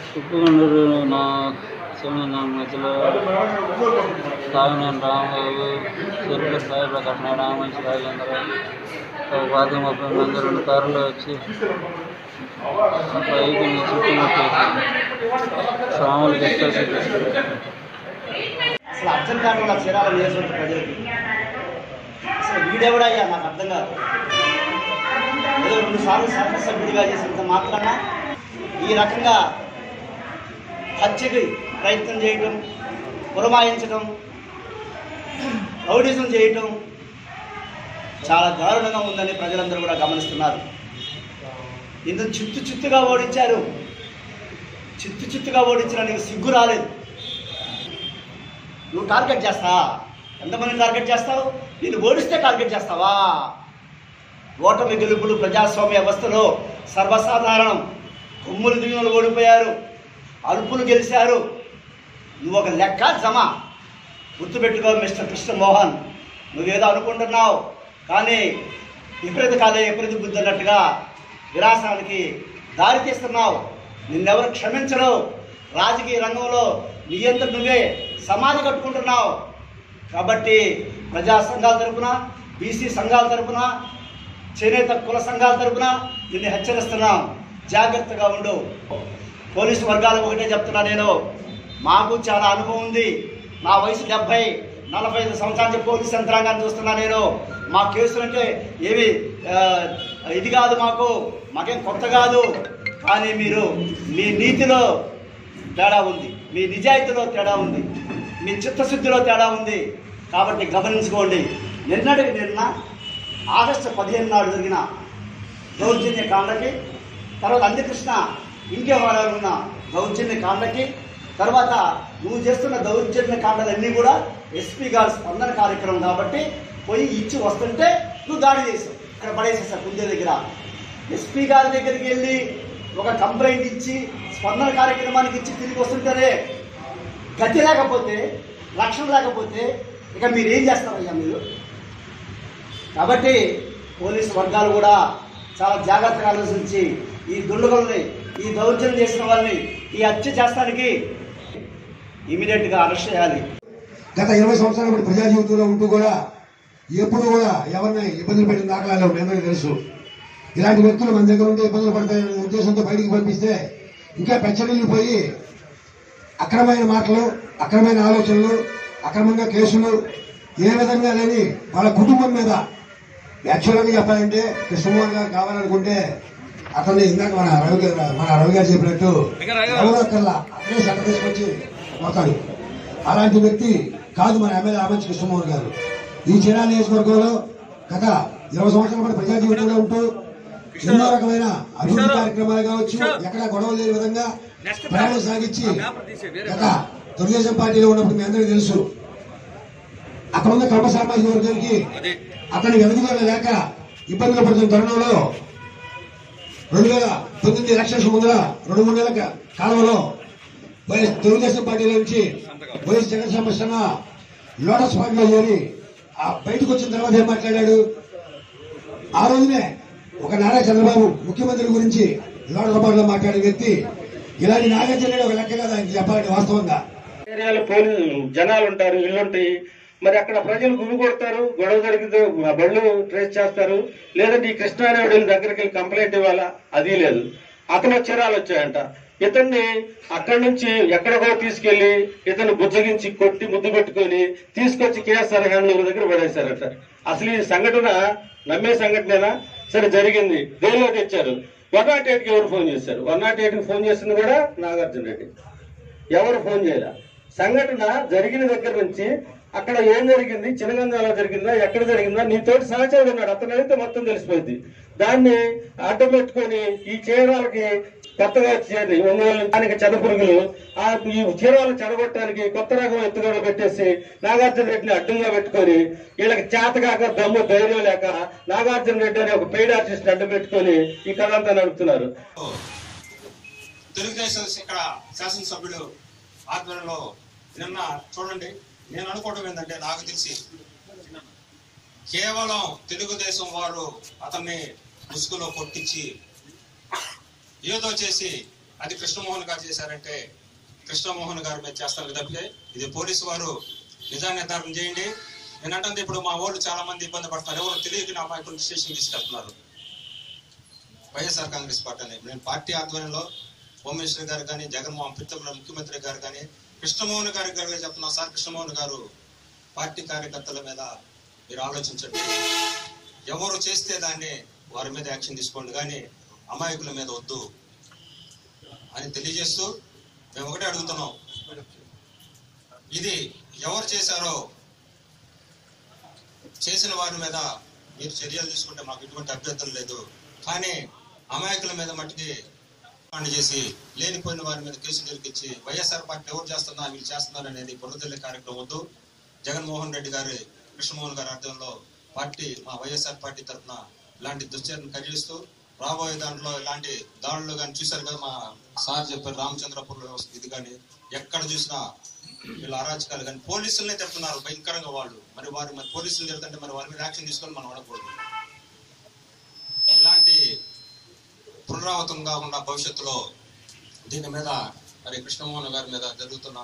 ఉప్పుగుండూరు నా సోమనాథ మధ్యలో తాగినాను రామబాబు చెరుకు సాయి ప్రకాష్ నాయుడు రామంచి రాజేంద్ర ఒక పాతిక ముప్పై మంది రెండు కారులో వచ్చి పైకి చుట్టుముట్టేసి స్వాములకి ఎక్కేసి అసలు అర్థం కాదు నాకు చీరాల నియోజకవర్గ ప్రజలకి అసలు వీడెవడయ్యా నాకు అర్థం కాదు ఏదో రెండు సార్లు శాసనసభ్యుడిగా చేసినంత మాత్రాన ఈ రకంగా హత్యకి ప్రయత్నం చేయటం పురమాయించడం రౌడిజం చేయటం చాలా దారుణంగా ఉందని ప్రజలందరూ కూడా గమనిస్తున్నారు ఇందుకు చిత్తు చిత్తుగా ఓడించారు చిత్తు చిత్తుగా ఓడించిన నీకు సిగ్గు రాలేదు నువ్వు టార్గెట్ చేస్తా ఎంతమంది టార్గెట్ చేస్తావు నేను ఓడిస్తే టార్గెట్ చేస్తావా ఓటమి గెలుపులు ప్రజాస్వామ్య వ్యవస్థలో సర్వసాధారణం కొమ్ములు దిగులు ఓడిపోయారు అల్పులు గెలిచారు నువ్వు ఒక లెక్క జమ గుర్తుపెట్టుకో మిస్టర్ కృష్ణమోహన్ నువ్వేదో అనుకుంటున్నావు కానీ విపరీత కాలే విపరీత బుద్ధి అన్నట్టుగా విరాసానికి దారి తీస్తున్నావు నిన్నెవరు క్షమించరు రాజకీయ రంగంలో నీ అంతట నువ్వే సమాధి కట్టుకుంటున్నావు కాబట్టి ప్రజా సంఘాల తరపున బీసీ సంఘాల తరపున చేనేత కుల సంఘాల తరపున నిన్ను హెచ్చరిస్తున్నాం జాగ్రత్తగా ఉండు పోలీసు వర్గాలకు ఒకటే చెప్తున్నా నేను మాకు చాలా అనుభవం ఉంది నా వయసు డెబ్బై నలభై ఐదు సంవత్సరాల నుంచి పోలీస్ యంత్రాంగాన్ని చూస్తున్నా నేను మా కేసులు అంటే ఏమి ఆ, ఇది కాదు మాకు మాకేం కొత్త కాదు కానీ మీరు మీ నీతిలో తేడా ఉంది మీ నిజాయితీలో తేడా ఉంది మీ చిత్తశుద్ధిలో తేడా ఉంది కాబట్టి గమనించుకోండి నిన్నటికి నిన్న ఆగస్టు పదిహేను నాడు జరిగిన దౌర్జన్య కాండకి తర్వాత అంధకృష్ణ ఇంకే ఉన్న దౌర్జన్య కాండకి తర్వాత నువ్వు చేస్తున్న దౌర్జన్య కాండలన్నీ కూడా ఎస్పీ గారి స్పందన కార్యక్రమం కాబట్టి పోయి ఇచ్చి వస్తుంటే నువ్వు దాడి చేసావు ఇక్కడ పడేసేసావు కుందే దగ్గర ఎస్పీ గారి దగ్గరికి వెళ్ళి ఒక కంప్లైంట్ ఇచ్చి స్పందన కార్యక్రమానికి ఇచ్చి తిరిగి వస్తుంటేనే గతి లేకపోతే రక్షణ లేకపోతే ఇక మీరు ఏం చేస్తారయ్యా మీరు కాబట్టి పోలీసు వర్గాలు కూడా చాలా జాగ్రత్తగా ఆలోచించి ఈ దుండగుల్ని ఈ దౌర్జన్యం చేసిన వాళ్ళని ఈ హత్య చేస్తానికి ఇమీడియట్గా అరెస్ట్ చేయాలి గత ఇరవై సంవత్సరాల పాటు ప్రజా జీవితంలో ఉంటూ కూడా ఎప్పుడు కూడా ఎవరిని ఇబ్బందులు పెట్టిన దాఖలాలు మీ అందరికీ తెలుసు ఇలాంటి వ్యక్తులు మన దగ్గర ఉంటే ఇబ్బందులు పడతాయనే ఉద్దేశంతో బయటికి పంపిస్తే ఇంకా పెచ్చరిల్లిపోయి అక్రమైన మాటలు అక్రమైన ఆలోచనలు అక్రమంగా కేసులు ఏ విధంగా లేని వాళ్ళ కుటుంబం మీద యాక్చువల్గా చెప్పాలంటే కృష్ణమోహన్ గారు కావాలనుకుంటే అతన్ని ఇందాక మన రవి గారు మన రవి గారు చెప్పినట్టు ఎవరో కల్లా అతనే సెంటర్ తీసుకొచ్చి పోతాడు అలాంటి వ్యక్తి కాదు మన ఎమ్మెల్యే ఆమంచి కృష్ణమోహన్ గారు ఈ చిరా నియోజకవర్గంలో గత ఇరవై సంవత్సరాల పాటు ప్రజా జీవితంలో ఉంటూ ఎన్నో రకమైన అభివృద్ధి కార్యక్రమాలు కావచ్చు ఎక్కడ గొడవలు లేని విధంగా ప్రయాణం సాగించి గత తెలుగుదేశం పార్టీలో ఉన్నప్పుడు మీ అందరికీ తెలుసు అక్కడ ఉన్న కర్మ సామాజిక వర్గానికి అతని ఎదుగుదల లేక ఇబ్బందులు పడుతున్న తరుణంలో రెండు వేల తొమ్మిది ఎలక్షన్స్ ముందర రెండు మూడు నెలల కా- కాలంలో వైఎస్ తెలుగుదేశం పార్టీలో నుంచి వైఎస్ జగన్ సమస్యన లోటస్ పార్టీలో చేరి ఆ బయటకు వచ్చిన తర్వాత ఏం మాట్లాడాడు ఆ రోజునే ఒక నారా చంద్రబాబు ముఖ్యమంత్రి గురించి లోటస్ పార్టీలో మాట్లాడిన వ్యక్తి ఇలాంటి నాగార్జున ఒక లెక్క కదా ఆయనకి చెప్పాలంటే వాస్తవంగా ఏరియాలో పోలీసు జనాలు ఉంటారు ఇల్లు ఉంటాయి మరి అక్కడ ప్రజలు గుమి కొడతారు గొడవ జరిగితే ఆ బళ్ళు ట్రేస్ చేస్తారు లేదంటే ఈ కృష్ణారాయుడు వీళ్ళ దగ్గరికి వెళ్ళి కంప్లైంట్ ఇవ్వాలా అది లేదు అతను చీరాలు వచ్చాయంట ఇతన్ని అక్కడి నుంచి ఎక్కడికో తీసుకెళ్లి ఇతను బుజ్జగించి కొట్టి ముద్దు పెట్టుకొని తీసుకొచ్చి కేఎస్ఆర్ హ్యాండ్లూరు దగ్గర పడేశారట అసలు ఈ సంఘటన నమ్మే సంఘటనేనా సరే జరిగింది జైల్లో తెచ్చారు వన్ నాట్ ఎయిట్ కి ఎవరు ఫోన్ చేశారు వన్ నాట్ ఎయిట్ కి ఫోన్ చేసింది కూడా నాగార్జున రెడ్డి ఎవరు ఫోన్ చేయలే సంఘటన జరిగిన దగ్గర నుంచి అక్కడ ఏం జరిగింది చినగంగాలో జరిగిందా ఎక్కడ జరిగిందా నీతోటి సహచరుడు ఉన్నాడు అతను అయితే మొత్తం తెలిసిపోయింది దాన్ని అడ్డం పెట్టుకొని ఈ చీరాలకి కొత్తగా వచ్చేది ఒంగోలు దానికి చెదపురుగులు ఆ ఈ చీరాలు చెడగొట్టడానికి కొత్త రకం ఎత్తుగడలు పెట్టేసి నాగార్జున రెడ్డిని అడ్డంగా పెట్టుకొని వీళ్ళకి చేతకాక దమ్ము ధైర్యం లేక నాగార్జున రెడ్డి అనే ఒక పెయిడ్ ఆర్టిస్ట్ అడ్డం పెట్టుకొని ఈ కథ అంతా నడుపుతున్నారు తెలుగుదేశం ఇక్కడ శాసనసభ్యుడు ఆధ్వర్యంలో నిన్న చూడండి నేను అనుకోవడం ఏంటంటే నాకు తెలిసి కేవలం తెలుగుదేశం వారు అతన్ని ముసుగులో కొట్టించి ఏదో చేసి అది కృష్ణమోహన్ గారు చేశారంటే కృష్ణమోహన్ గారి మీద చేస్తారు తప్పితే ఇది పోలీసు వారు నిజా నిర్ధారణ చేయండి నేను అంటుంది ఇప్పుడు మా వాళ్ళు చాలా మంది ఇబ్బంది పడతారు ఎవరు తెలియక నా అమ్మాయి స్టేషన్ తీసుకెళ్తున్నారు వైఎస్ఆర్ కాంగ్రెస్ పార్టీ అని నేను పార్టీ ఆధ్వర్యంలో హోమ్ మినిస్టర్ గారు కానీ జగన్మోహన్ ప్రీతం ముఖ్యమంత్రి గారు కానీ కృష్ణమోహన్ గారి గారు చెప్తున్నా సార్ కృష్ణమోహన్ గారు పార్టీ కార్యకర్తల మీద మీరు ఆలోచించండి ఎవరు చేస్తే దాన్ని వారి మీద యాక్షన్ తీసుకోండి కానీ అమాయకుల మీద వద్దు అని తెలియజేస్తూ మేము ఒకటే అడుగుతున్నాం ఇది ఎవరు చేశారో చేసిన వారి మీద మీరు చర్యలు తీసుకుంటే మాకు ఎటువంటి అభ్యంతరం లేదు కానీ అమాయకుల మీద మట్టికి కాండ చేసి లేనిపోయిన వారి మీద కేసులు జరిపించి వైఎస్ఆర్ పార్టీ ఎవరు చేస్తున్నా వీళ్ళు చేస్తున్నారు అనేది బురదల్లి కార్యక్రమం వద్దు జగన్మోహన్ రెడ్డి గారి కృష్ణమోహన్ గారి ఆధ్వర్యంలో పార్టీ మా వైఎస్ఆర్ పార్టీ తరఫున ఇలాంటి దుశ్చర్యను ఖండిస్తూ రాబోయే దాంట్లో ఇలాంటి దాడులు కానీ చూశారు కదా మా సార్ చెప్పారు రామచంద్రపూర్ ఇది కానీ ఎక్కడ చూసినా వీళ్ళ అరాచకాలు కానీ పోలీసులనే చెప్తున్నారు భయంకరంగా వాళ్ళు మరి వారు మరి పోలీసులు తిడుతుంటే మరి వారి మీద యాక్షన్ తీసుకొని మనం అడగకూడదు ఇలాంటి పునరావృతం కాకుండా భవిష్యత్తులో దీని మీద మరి కృష్ణమోహన్ గారి మీద జరుగుతున్న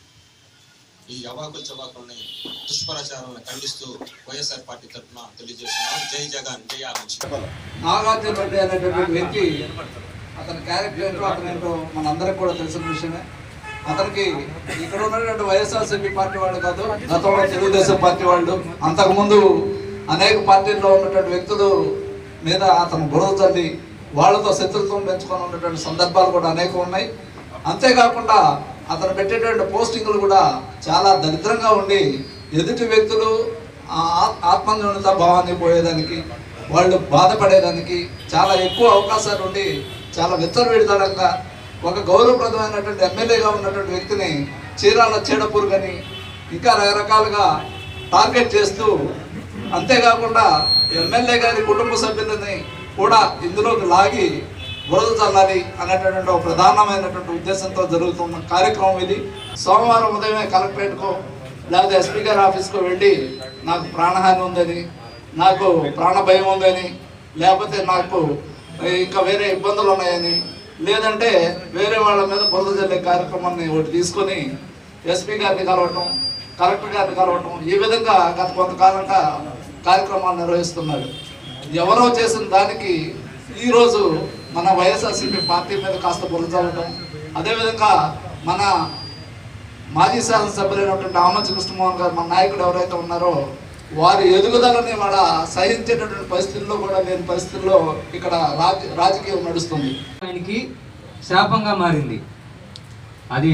ఈ అవాకుల చవాకుల్ని దుష్ప్రచారాలను ఖండిస్తూ వైఎస్ఆర్ పార్టీ తరఫున తెలియజేస్తున్నాం జై జగన్ జై ఆకాంక్ష నాగార్జున రెడ్డి అనేటటువంటి వ్యక్తి అతని క్యారెక్టర్ ఏంటో అతను ఏంటో మనందరికి కూడా తెలిసిన విషయమే అతనికి ఇక్కడ ఉన్నటువంటి వైఎస్ఆర్సీపీ పార్టీ వాళ్ళు కాదు గతంలో తెలుగుదేశం పార్టీ వాళ్ళు అంతకుముందు అనేక పార్టీల్లో ఉన్నటువంటి వ్యక్తులు మీద అతను బురద చల్లి వాళ్ళతో శత్రుత్వం పెంచుకొని ఉన్నటువంటి సందర్భాలు కూడా అనేకం ఉన్నాయి అంతేకాకుండా అతను పెట్టేటువంటి పోస్టింగ్లు కూడా చాలా దరిద్రంగా ఉండి ఎదుటి వ్యక్తులు ఆ ఆ- ఆత్మన్యూనత భావాన్ని పోయేదానికి వాళ్ళు బాధపడేదానికి చాలా ఎక్కువ అవకాశాలు ఉండి చాలా విచ్చలవిడితనంగా ఒక గౌరవప్రదమైనటువంటి ఎమ్మెల్యేగా ఉన్నటువంటి వ్యక్తిని చీరాల చీడపురుగని ఇంకా రకరకాలుగా టార్గెట్ చేస్తూ అంతేకాకుండా ఎమ్మెల్యే గారి కుటుంబ సభ్యులని కూడా ఇందులోకి లాగి బురద చల్లాలి అనేటటువంటి ఒక ప్రధానమైనటువంటి ఉద్దేశంతో జరుగుతున్న కార్యక్రమం ఇది సోమవారం ఉదయమే కలెక్టరేట్కో లేకపోతే ఎస్పీ గారి ఆఫీస్కో వెళ్ళి నాకు ప్రాణహాని ఉందని నాకు ప్రాణ భయం ఉందని లేకపోతే నాకు ఇంకా వేరే ఇబ్బందులు ఉన్నాయని లేదంటే వేరే వాళ్ళ మీద బురద చల్లే కార్యక్రమాన్ని ఒకటి తీసుకొని ఎస్పీ గారిని కలవటం కలెక్టర్ గారిని కలవటం ఈ విధంగా గత కొంతకాలంగా కార్యక్రమాలు నిర్వహిస్తున్నాడు ఎవరో చేసిన దానికి ఈరోజు మన వైఎస్ఆర్సీపీ పార్టీ మీద కాస్త బురద చల్లటం అదేవిధంగా మన మాజీ శాసనసభ్యులైనటువంటి ఆమంచి కృష్ణమోహన్ గారు మన నాయకుడు ఎవరైతే ఉన్నారో వారి ఎదుగుదలని మన సహించేటటువంటి పరిస్థితుల్లో కూడా లేని పరిస్థితుల్లో ఇక్కడ రాజ రాజకీయం నడుస్తుంది ఆయనకి శాపంగా మారింది అది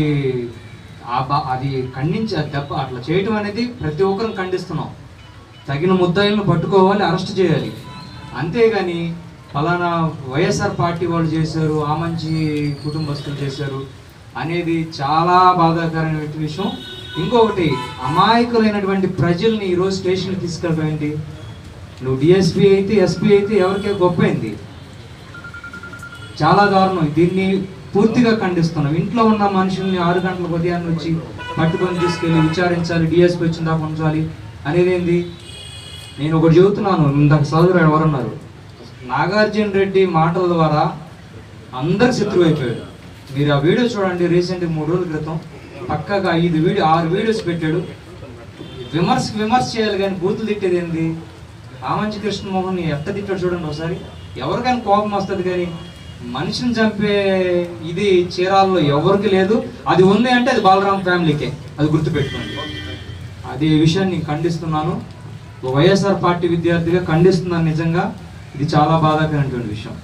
ఆ బా- అది ఖండించి అది దెబ్బ అట్లా చేయటం అనేది ప్రతి ఒక్కరం ఖండిస్తున్నాం తగిన ముద్దాయిలను పట్టుకోవాలి అరెస్ట్ చేయాలి అంతేగాని ఫలానా వైఎస్ఆర్ పార్టీ వాళ్ళు చేశారు ఆ మంచి కుటుంబస్తులు చేశారు అనేది చాలా బాధాకరమైన విషయం ఇంకొకటి అమాయకులైనటువంటి ప్రజల్ని ఈరోజు స్టేషన్కి తీసుకెళ్ళిపోయింది నువ్వు డిఎస్పీ అయితే ఎస్పీ అయితే ఎవరికే గొప్పైంది చాలా దారుణం దీన్ని పూర్తిగా ఖండిస్తున్నాం ఇంట్లో ఉన్న మనుషుల్ని ఆరు గంటల ఉదయాన్ని వచ్చి పట్టుకొని తీసుకెళ్ళి విచారించాలి డిఎస్పీ వచ్చిన దాకా ఉంచాలి అనేది ఏంది నేను ఒకటి చెబుతున్నాను ఇందాక సోదరు ఎవరున్నారు నాగార్జున రెడ్డి మాటల ద్వారా అందరు శత్రువు అయిపోయాడు మీరు ఆ వీడియో చూడండి రీసెంట్ మూడు రోజుల క్రితం పక్కగా ఐదు వీడియో ఆరు వీడియోస్ పెట్టాడు విమర్శ విమర్శ చేయాలి కానీ బూతులు తిట్టేది ఏంది ఆమంచి కృష్ణమోహన్ ఎట్ట తిట్టాడు చూడండి ఒకసారి ఎవరికైనా కోపం వస్తుంది కానీ మనిషిని చంపే ఇది చీరాల్లో ఎవరికి లేదు అది ఉంది అంటే అది బాలరాం ఫ్యామిలీకే అది గుర్తుపెట్టుకోండి అది ఈ విషయాన్ని నేను ఖండిస్తున్నాను ఓ వైఎస్ఆర్ పార్టీ విద్యార్థిగా ఖండిస్తున్నాను నిజంగా ఇది చాలా బాధాకరమైనటువంటి విషయం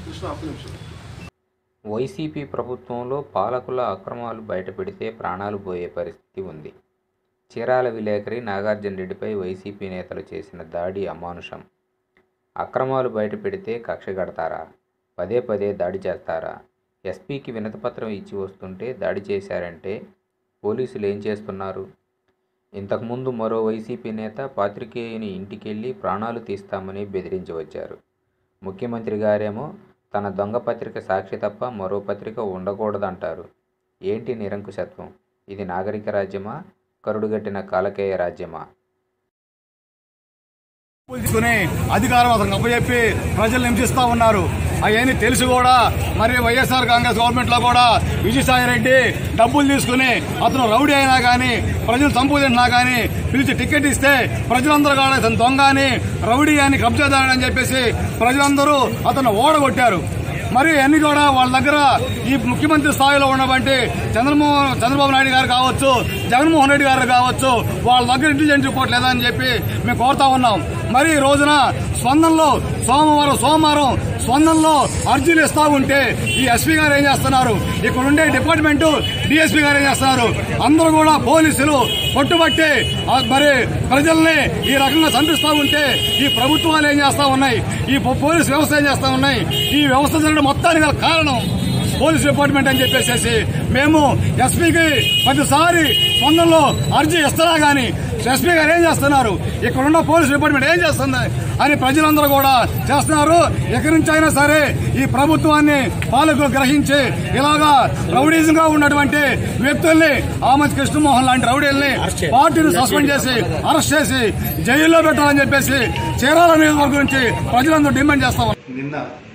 వైసీపీ ప్రభుత్వంలో పాలకుల అక్రమాలు బయటపెడితే ప్రాణాలు పోయే పరిస్థితి ఉంది చీరాల విలేకరి నాగార్జున రెడ్డిపై వైసీపీ నేతలు చేసిన దాడి అమానుషం అక్రమాలు బయటపెడితే కక్ష కడతారా పదే పదే దాడి చేస్తారా ఎస్పీకి వినతిపత్రం ఇచ్చి వస్తుంటే దాడి చేశారంటే పోలీసులు ఏం చేస్తున్నారు ఇంతకుముందు మరో వైసీపీ నేత పాత్రికేయుని ఇంటికెళ్ళి ప్రాణాలు తీస్తామని బెదిరించి వచ్చారు ముఖ్యమంత్రి గారేమో తన దొంగ పత్రిక సాక్షి తప్ప మరో పత్రిక ఉండకూడదంటారు ఏంటి నిరంకుశత్వం ఇది నాగరిక రాజ్యమా కరుడుగట్టిన కాలకేయ రాజ్యమా తీసుకుని అధికారం అతనికి అప్పచెప్పి ప్రజలను హింసిస్తా ఉన్నారు అవన్నీ తెలిసి కూడా మరి వైఎస్ఆర్ కాంగ్రెస్ గవర్నమెంట్ లో కూడా విజయసాయి రెడ్డి డబ్బులు తీసుకుని అతను రౌడీ అయినా కానీ ప్రజలు చంపుతింటున్నా కానీ పిలిచి టికెట్ ఇస్తే ప్రజలందరూ కూడా ఇతను దొంగ అని రౌడీ అని కబ్జాదారుడు అని చెప్పేసి ప్రజలందరూ అతను ఓడగొట్టారు మరి అన్ని కూడా వాళ్ళ దగ్గర ఈ ముఖ్యమంత్రి స్థాయిలో ఉన్నటువంటి చంద్రమోహన్ చంద్రబాబు నాయుడు గారు కావచ్చు జగన్మోహన్ రెడ్డి గారు కావచ్చు వాళ్ళ దగ్గర ఇంటెలిజెన్స్ రిపోర్ట్ లేదని చెప్పి మేము కోరుతా ఉన్నాం మరి ఈ రోజున స్పందనలో సోమవారం సోమవారం స్పందనలో అర్జీలు ఇస్తా ఉంటే ఈ ఎస్పీ గారు ఏం చేస్తున్నారు ఇక్కడ ఉండే డిపార్ట్మెంట్ డిఎస్పీ గారు ఏం చేస్తున్నారు అందరూ కూడా పోలీసులు పట్టుబట్టి ఆ మరి ప్రజల్ని ఈ రకంగా చంపిస్తా ఉంటే ఈ ప్రభుత్వాలు ఏం చేస్తా ఉన్నాయి ఈ పో- పోలీస్ వ్యవస్థ ఏం చేస్తా ఉన్నాయి ఈ వ్యవస్థ జరగడం మొత్తానికి గల కారణం పోలీస్ డిపార్ట్మెంట్ అని చెప్పేసి మేము ఎస్పీకి ప్రతిసారి స్పందనలో అర్జీ ఇస్తున్నా గానీ ఎస్పీ గారు ఏం చేస్తున్నారు ఇక్కడ ఉన్న పోలీస్ డిపార్ట్మెంట్ ఏం చేస్తుంది అని ప్రజలందరూ కూడా చేస్తున్నారు ఎక్కడి నుంచి అయినా సరే ఈ ప్రభుత్వాన్ని పాలకులు గ్రహించి ఇలాగా రౌడీజంగా ఉన్నటువంటి వ్యక్తుల్ని ఆమద్ కృష్ణమోహన్ లాంటి రౌడీల్ని పార్టీని సస్పెండ్ చేసి అరెస్ట్ చేసి జైల్లో పెట్టాలని చెప్పేసి చీరాల నియోజకవర్గం నుంచి ప్రజలందరూ డిమాండ్ చేస్తా ఉన్నారు. నిన్న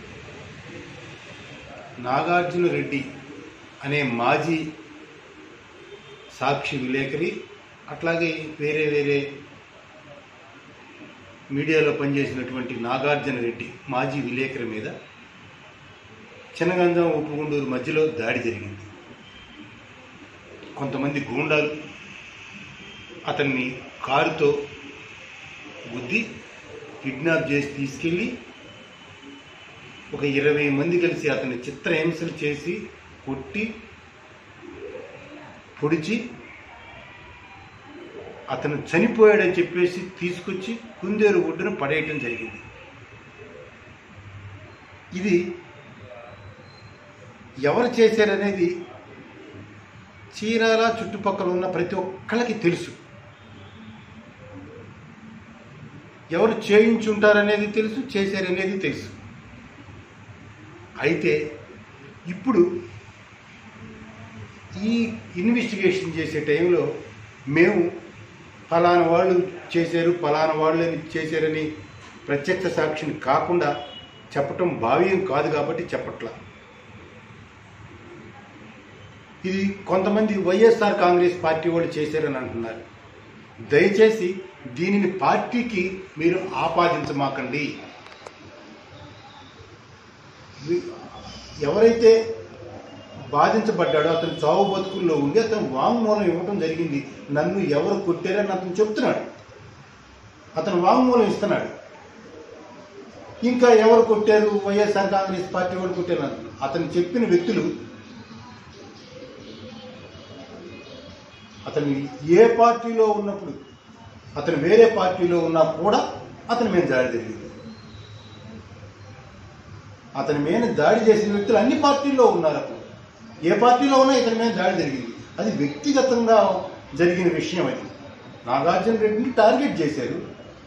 నాగార్జున రెడ్డి అనే మాజీ సాక్షి విలేకరి అట్లాగే వేరే వేరే మీడియాలో పనిచేసినటువంటి నాగార్జున రెడ్డి మాజీ విలేకరి మీద చిన్నగంజం ఉప్పుగుండూరు మధ్యలో దాడి జరిగింది కొంతమంది గూండాలు అతన్ని కారుతో గుద్ది కిడ్నాప్ చేసి తీసుకెళ్ళి ఒక ఇరవై మంది కలిసి అతన్ని చిత్రహింసలు చేసి కొట్టి పొడిచి అతను చనిపోయాడని చెప్పేసి తీసుకొచ్చి కుందేరు ఒడ్డున పడేయటం జరిగింది ఇది ఎవరు చేశారనేది చీరాల చుట్టుపక్కల ఉన్న ప్రతి ఒక్కళ్ళకి తెలుసు ఎవరు చేయించుంటారనేది తెలుసు చేశారనేది తెలుసు అయితే ఇప్పుడు ఈ ఇన్వెస్టిగేషన్ చేసే టైంలో మేము ఫలానా వాళ్ళు చేశారు ఫలానా వాళ్ళని చేశారని ప్రత్యక్ష సాక్షిని కాకుండా చెప్పటం భావ్యం కాదు కాబట్టి చెప్పట్లా ఇది కొంతమంది వైఎస్ఆర్ కాంగ్రెస్ పార్టీ వాళ్ళు చేశారని అంటున్నారు దయచేసి దీనిని పార్టీకి మీరు ఆపాదించమాకండి ఎవరైతే బాధించబడ్డాడో అతను చావు బతుకుల్లో ఉండి అతను వాంగ్మూలం ఇవ్వడం జరిగింది నన్ను ఎవరు కొట్టారని అతను చెప్తున్నాడు అతను వాంగ్మూలం ఇస్తున్నాడు ఇంకా ఎవరు కొట్టారు వైఎస్ఆర్ కాంగ్రెస్ పార్టీ వాళ్ళు కొట్టారు అంటున్నారు. అతను చెప్పిన వ్యక్తులు అతను ఏ పార్టీలో ఉన్నప్పుడు అతను వేరే పార్టీలో ఉన్నా కూడా అతని మీద దాడి జరిగింది అతని మీద దాడి చేసిన వ్యక్తులు అన్ని పార్టీల్లో ఉన్నారు అప్పుడు ఏ పార్టీలో ఉన్నా ఇతని మీద దాడి జరిగింది అది వ్యక్తిగతంగా జరిగిన విషయం అది నాగార్జున రెడ్డిని టార్గెట్ చేశారు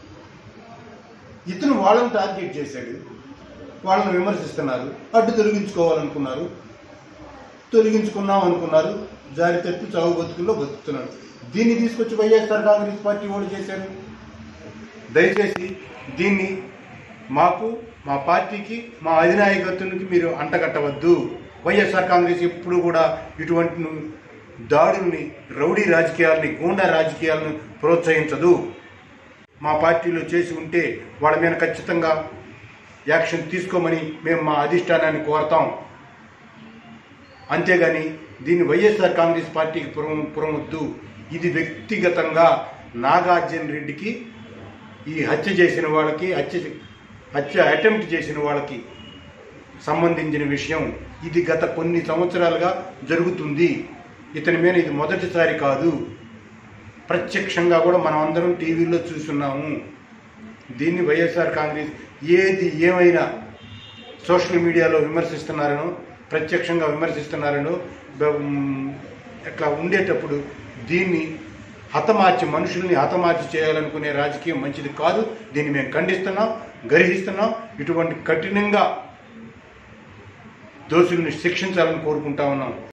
ఇతను వాళ్ళని టార్గెట్ చేశాడు వాళ్ళని విమర్శిస్తున్నారు అడ్డు తొలగించుకోవాలనుకున్నారు తొలగించుకున్నాం అనుకున్నారు జారి తప్పి చావు బతుకుల్లో బతుకుతున్నాడు దీన్ని తీసుకొచ్చి వైఎస్ఆర్ కాంగ్రెస్ పార్టీ వాళ్ళు చేశారు దయచేసి దీన్ని మాకు మా పార్టీకి మా అధినాయకత్వానికి మీరు అంటగట్టవద్దు వైఎస్ఆర్ కాంగ్రెస్ ఎప్పుడు కూడా ఇటువంటి ను- దాడుల్ని రౌడీ రాజకీయాలని గూండా రాజకీయాలను ప్రోత్సహించదు మా పార్టీలో చేసి ఉంటే వాళ్ళ మీద ఖచ్చితంగా యాక్షన్ తీసుకోమని మేము మా అధిష్టానాన్ని కోరతాం అంతేగాని దీన్ని వైఎస్ఆర్ కాంగ్రెస్ పార్టీకి పురం పురమొద్దు ఇది వ్యక్తిగతంగా నాగార్జున రెడ్డికి ఈ హత్య చేసిన వాళ్ళకి హత్య హత్య అటెంప్ట్ చేసిన వాళ్ళకి సంబంధించిన విషయం ఇది గత కొన్ని సంవత్సరాలుగా జరుగుతుంది ఇతని మీద ఇది మొదటిసారి కాదు ప్రత్యక్షంగా కూడా మనం అందరం టీవీలో చూస్తున్నాము దీన్ని వైఎస్ఆర్ కాంగ్రెస్ ఏది ఏమైనా సోషల్ మీడియాలో విమర్శిస్తున్నారనో ప్రత్యక్షంగా విమర్శిస్తున్నారనో బ- మ్, ఇట్లా ఉండేటప్పుడు దీన్ని హతమార్చి మనుషుల్ని హతమార్చి చేయాలనుకునే రాజకీయం మంచిది కాదు దీన్ని మేము ఖండిస్తున్నాం గర్హిస్తున్నాం ఇటువంటి కఠినంగా దోషుల్ని శిక్షించాలని కోరుకుంటా ఉన్నాం